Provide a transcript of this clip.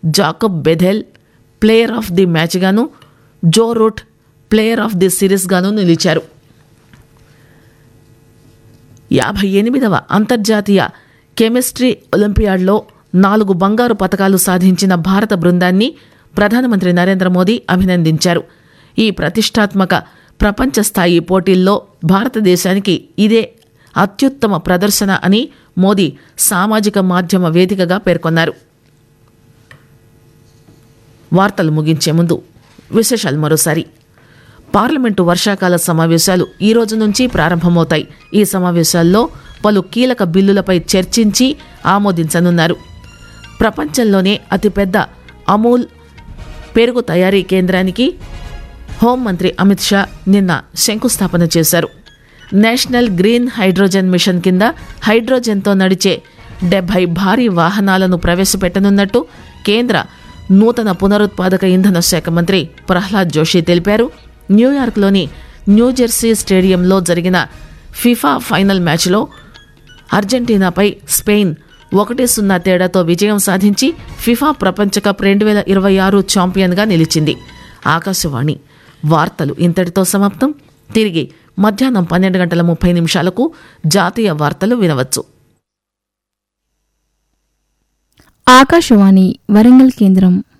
Jacob Bethell player of the మ్యాచ్గాను Joe Root player of the సిరీస్గాను నిలిచారు యాభై ఎనిమిదవ అంతర్జాతీయ కెమిస్ట్రీ ఒలింపియాడ్లో నాలుగు బంగారు పతకాలు సాధించిన భారత బృందాన్ని ప్రధానమంత్రి నరేంద్ర మోదీ అభినందించారు ఈ ప్రతిష్టాత్మక ప్రపంచ స్థాయి పోటీల్లో భారతదేశానికి ఇదే అత్యుత్తమ ప్రదర్శన అని మోదీ సామాజిక మాధ్యమ వేదికగా పేర్కొన్నారు వార్తలు ముగించే ముందు విశేషాలు మరోసారి పార్లమెంటు వర్షాకాల సమావేశాలు ఈ రోజు నుంచి ప్రారంభమవుతాయి ఈ సమావేశాల్లో పలు కీలక బిల్లులపై చర్చించి ఆమోదించనున్నారు ప్రపంచంలోనే అతిపెద్ద అమూల్ పెరుగు తయారీ కేంద్రానికి హోంమంత్రి అమిత్ షా నిన్న శంకుస్థాపన చేశారు నేషనల్ గ్రీన్ హైడ్రోజన్ మిషన్ కింద హైడ్రోజన్తో నడిచే డెబ్బై భారీ వాహనాలను ప్రవేశపెట్టనున్నట్టు కేంద్ర నూతన పునరుత్పాదక ఇంధన శాఖ మంత్రి ప్రహ్లాద్ జోషి తెలిపారు న్యూయార్క్లోని న్యూజెర్సీ స్టేడియంలో జరిగిన ఫిఫా ఫైనల్ మ్యాచ్లో అర్జెంటీనాపై స్పెయిన్ ఒకటి సున్నా తేడాతో విజయం సాధించి ఫిఫా ప్రపంచ కప్ రెండు వేల ఇరవై ఆరు ఛాంపియన్గా నిలిచింది ఆకాశవాణి వార్తలు ఇంతటితో సమాప్తం తిరిగి మధ్యాహ్నం పన్నెండు గంటల ముప్పై నిమిషాలకు జాతీయ వార్తలు వినవచ్చు ఆకాశవాణి వరంగల్ కేంద్రం